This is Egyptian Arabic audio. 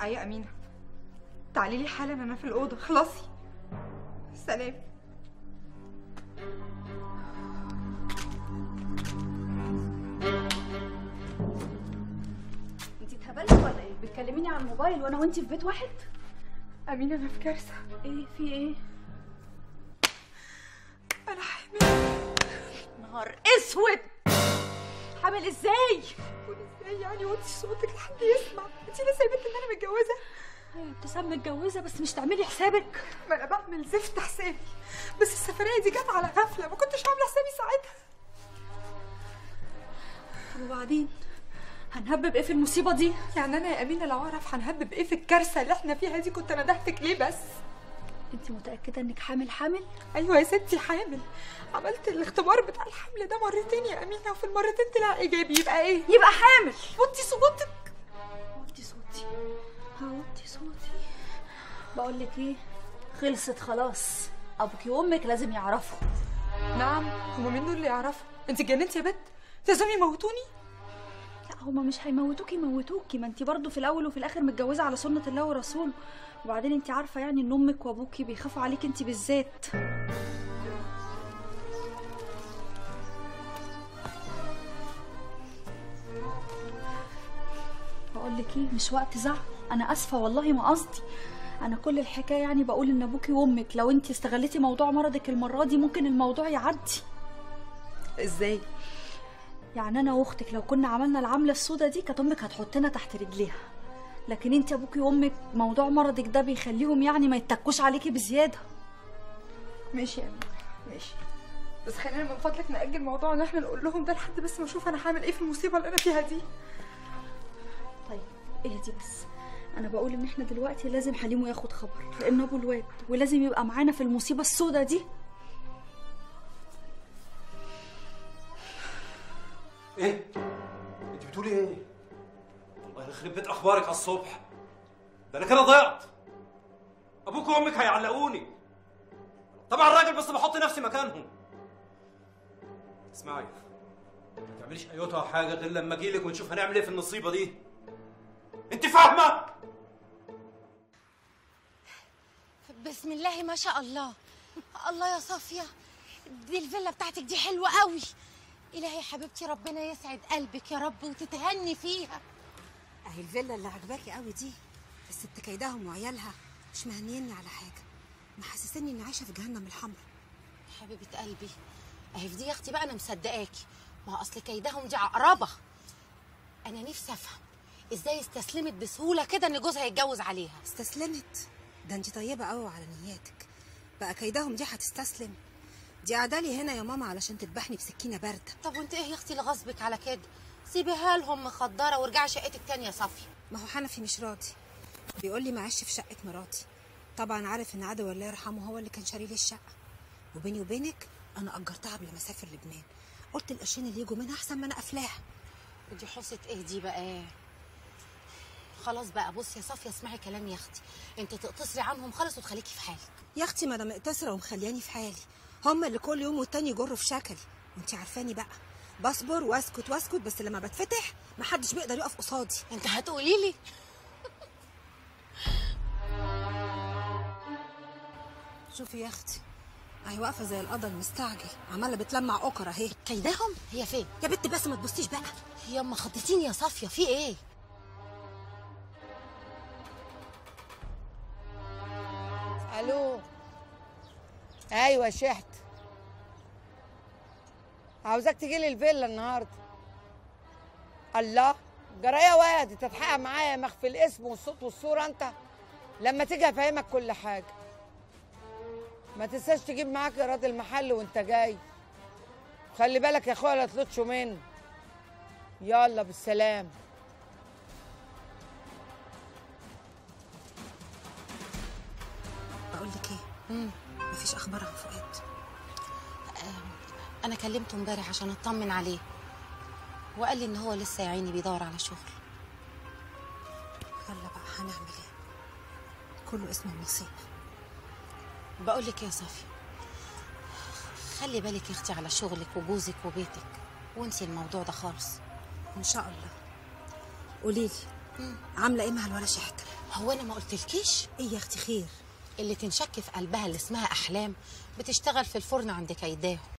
تعالي يا امينه تعالي لي حالا انا في الاوضه خلصي سلام انت اتهبلتي ولا ايه بتكلميني على الموبايل وانا وانت في بيت واحد امينه انا في كارثه ايه في ايه انا حامل نهار اسود حامل ازاي قولي ازاي يعني وطي صوتك لحد يسمع انت لسه يا بنت ان انا متجوزه ايه ابتسام متجوزه بس مش تعملي حسابك ما انا بعمل زفت حسابي بس السفريه دي جت على غفله ما كنتش عامله حسابي ساعتها طب وبعدين هنهبب ايه في المصيبه دي يعني انا يا امينه لو اعرف هنهبب ايه في الكارثه اللي احنا فيها دي كنت ندهتك ليه بس انت متاكده انك حامل حامل ايوه يا ستي حامل عملت الاختبار بتاع الحمل ده مرتين يا امينه وفي المرتين طلع ايجابي يبقى ايه يبقى حامل وطي صوتك وطي صوتي هوطي صوتي بقول لك ايه خلصت خلاص ابوكي وامك لازم يعرفوا نعم هما مين دول اللي يعرفوا انت اتجننتي يا بت لازم يموتوني لا هما مش هيموتوكي يموتوكي ما انت برضو في الاول وفي الاخر متجوزه على سنه الله ورسوله وبعدين انت عارفه يعني ان امك وابوكي بيخافوا عليك انت بالذات بقول لك ايه مش وقت زعل انا اسفه والله ما قصدي انا كل الحكايه يعني بقول ان ابوكي وامك لو انت استغلتي موضوع مرضك المره دي ممكن الموضوع يعدي ازاي يعني انا واختك لو كنا عملنا العمله السودا دي كانت امك هتحطنا تحت رجليها لكن انت ابوكي وامك موضوع مرضك ده بيخليهم يعني ما يتكوش عليكي بزياده ماشي يا امينه ماشي بس خلينا من فضلك نأجل موضوع ان احنا نقول لهم ده لحد بس ما اشوف انا هعمل ايه في المصيبه اللي انا فيها دي طيب اهدي بس انا بقول ان احنا دلوقتي لازم حليمو ياخد خبر لان ابو الواد ولازم يبقى معانا في المصيبه السودا دي ايه انت بتقولي ايه الله يخرب بيت اخبارك على الصبح ده انا كده ضيعت ابوك وامك هيعلقوني طبعا الراجل بس بحط نفسي مكانهم اسمعي ما تعمليش ايوتها حاجه غير لما اجيلك ونشوف هنعمل ايه في النصيبه دي انت فاهمه بسم الله ما شاء الله الله يا صافية دي الفيلا بتاعتك دي حلوة قوي إلهي يا حبيبتي ربنا يسعد قلبك يا رب وتتهني فيها اهي الفيلا اللي عجباكي قوي دي الست كيداهم وعيالها مش مهنيني على حاجه محسسني اني عايشه في جهنم الحمراء حبيبة قلبي أهي في دي يا أختي بقى أنا مصدقاكي ما هو أصل كيدهم دي عقربة أنا نفسي أفهم إزاي استسلمت بسهولة كده إن جوزها يتجوز عليها استسلمت ده انت طيبه قوي على نياتك بقى كيداهم دي هتستسلم دي عدالي هنا يا ماما علشان تذبحني بسكينه بارده طب وانت ايه يا اختي اللي غصبك على كده سيبيها لهم مخدره وارجعي شقتك تاني يا صافيه ما هو حنفي مش راضي بيقول لي معيش في شقه مراتي طبعا عارف ان عدو الله يرحمه هو اللي كان شاري لي الشقه وبيني وبينك انا اجرتها قبل ما اسافر لبنان قلت القرشين اللي يجوا منها احسن ما انا قافلاها ودي حصه ايه دي بقى خلاص بقى بصي يا صافيه اسمعي كلامي يا اختي انت تقتصري عنهم خالص وتخليكي في حالك يا اختي ما انا مقتصره ومخلياني في حالي هم اللي كل يوم والتاني يجروا في شكلي وانت عارفاني بقى بصبر واسكت واسكت بس لما بتفتح محدش بيقدر يقف قصادي انت هتقولي لي شوفي يا اختي اهي واقفه زي القضا المستعجل عماله بتلمع اوكر اهي كيداهم هي فين يا بنت بس ما تبصيش بقى ياما خضتيني يا صافيه في ايه الو ايوه شحت عاوزاك تجي لي الفيلا النهارده الله جرايه واد تتحقق معايا مخفي الاسم والصوت والصوره انت لما تيجي افهمك كل حاجه ما تنساش تجيب معاك ايراد المحل وانت جاي خلي بالك يا اخويا لا تلطشوا منه يلا بالسلام بقول لك ايه مفيش اخبار عن فؤاد انا كلمته امبارح عشان اطمن عليه وقال لي ان هو لسه يا عيني بيدور على شغل يلا بقى هنعمل ايه كله اسمه نصيب بقول لك يا صافي خلي بالك يا اختي على شغلك وجوزك وبيتك وانسي الموضوع ده خالص ان شاء الله قولي لي عامله ايه مع الولا شحته هو انا ما قلتلكيش ايه يا اختي خير اللي تنشك في قلبها اللي اسمها احلام بتشتغل في الفرن عند كيداه